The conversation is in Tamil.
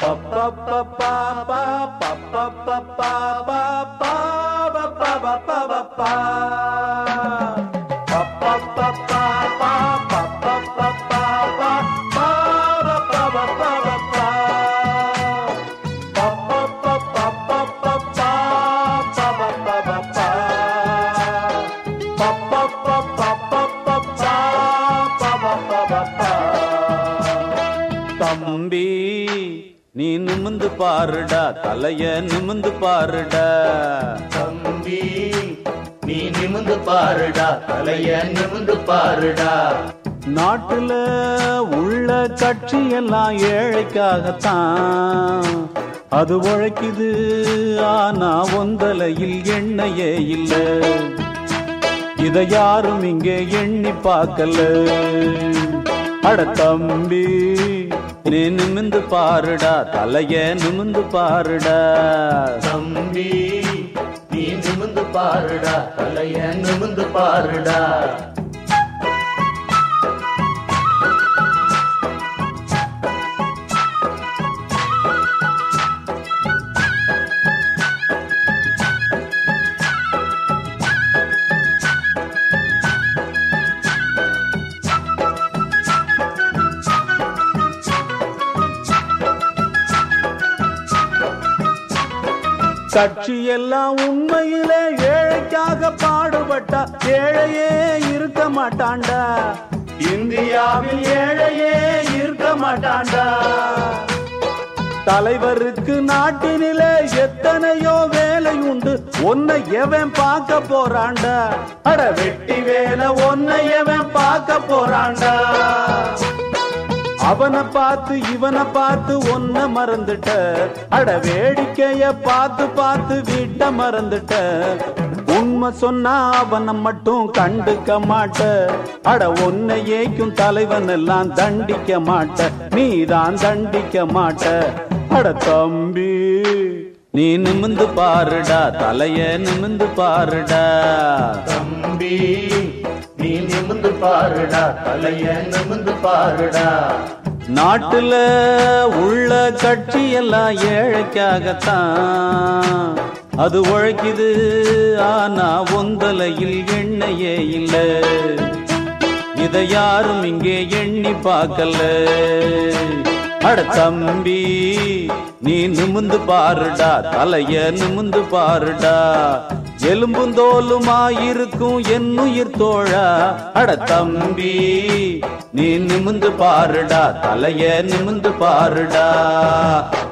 தம்பி நீ நிமிந்து பாருடா தலைய நிமிந்து பாருடா தம்பி நீ நிமிந்து பாருடா தலைய நிமிந்து பாருடா நாட்டுல உள்ள கட்சி எல்லாம் ஏழைக்காகத்தான் அது உழைக்குது ஆனா ஒந்தலையில் எண்ணெயே இல்ல இத யாரும் இங்கே எண்ணி பார்க்கல அட தம்பி நீ நிமிந்து பாருடா தலைய நிமிந்து பாருடா தம்பி நீ நிமிந்து பாருடா தலைய நிமிந்து பாருடா கட்சி எல்லாம் உண்மையிலே ஏழைக்காக பாடுபட்டா ஏழையே இருக்க மாட்டான்டா இந்தியாவில் ஏழையே இருக்க மாட்டான்டா தலைவருக்கு நாட்டினிலே எத்தனையோ வேலை உண்டு உன்னை எவன் பார்க்க போறான்டா அட வெட்டி வேலை உன்னை எவன் பார்க்க போறான்டா அவனை பார்த்து இவனை பார்த்து ஒன்ன மறந்துட்ட அட வேடிக்கைய பார்த்து பார்த்து வீட்ட மறந்துட்ட உண்மை சொன்னா அவனை மட்டும் கண்டுக்க மாட்ட அட உன்னை ஏக்கும் தலைவன் எல்லாம் தண்டிக்க மாட்ட நீதான் தண்டிக்க மாட்ட அட தம்பி நீ நிமிந்து பாருடா தலைய நிமிந்து பாருடா தம்பி நீ நிமிந்து பாருடா தலைய நிமிந்து பாருடா நாட்டுல உள்ள கட்சி எல்லாம் ஏழைக்காகத்தான் அது உழைக்குது ஆனா ஒந்தலையில் எண்ணெயே இல்ல இத யாரும் இங்கே எண்ணி பார்க்கல அட தம்பி நீ நிமிந்து பாருடா தலைய நிமிந்து பாருடா எலும்பும் தோலுமாயிருக்கும் என்னுயிர் தோழா அட தம்பி நீ நிமிந்து பாருடா தலைய நிமிந்து பாருடா